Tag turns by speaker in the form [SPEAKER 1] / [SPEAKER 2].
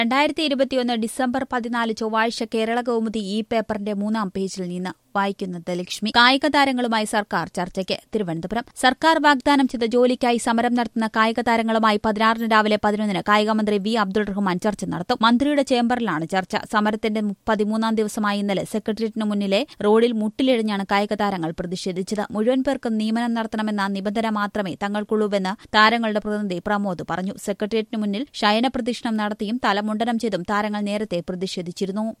[SPEAKER 1] രണ്ടായിരത്തി ഇരുപത്തിയൊന്ന് ഡിസംബർ പതിനാല് ചൊവ്വാഴ്ച കേരള കൗമുദി ഈ പേപ്പറിന്റെ മൂന്നാം പേജിൽ നിന്ന് വായിക്കുന്നത് ലക്ഷ്മി കായിക താരങ്ങളുമായി സർക്കാർ ചർച്ചയ്ക്ക് തിരുവനന്തപുരം സർക്കാർ വാഗ്ദാനം ചെയ്ത ജോലിക്കായി സമരം നടത്തുന്ന കായിക താരങ്ങളുമായി പതിനാറിന് രാവിലെ പതിനൊന്നിന് കായികമന്ത്രി വി അബ്ദുൾ റഹ്മാൻ ചർച്ച നടത്തും മന്ത്രിയുടെ ചേംബറിലാണ് ചർച്ച സമരത്തിന്റെ പതിമൂന്നാം ദിവസമായ ഇന്നലെ സെക്രട്ടേറിയറ്റിന് മുന്നിലെ റോഡിൽ മുട്ടിലിഴഞ്ഞാണ് കായിക താരങ്ങൾ പ്രതിഷേധിച്ചത് മുഴുവൻ പേർക്കും നിയമനം നടത്തണമെന്ന നിബന്ധന മാത്രമേ തങ്ങൾക്കുള്ളൂവെന്ന് താരങ്ങളുടെ പ്രതിനിധി പ്രമോദ് പറഞ്ഞു സെക്രട്ടേറിയറ്റിന് മുന്നിൽ ശയനപ്രദക്ഷിണം നടത്തിയും തലമുണ്ടനം ചെയ്തും താരങ്ങൾ നേരത്തെ പ്രതിഷേധിച്ചിരുന്നു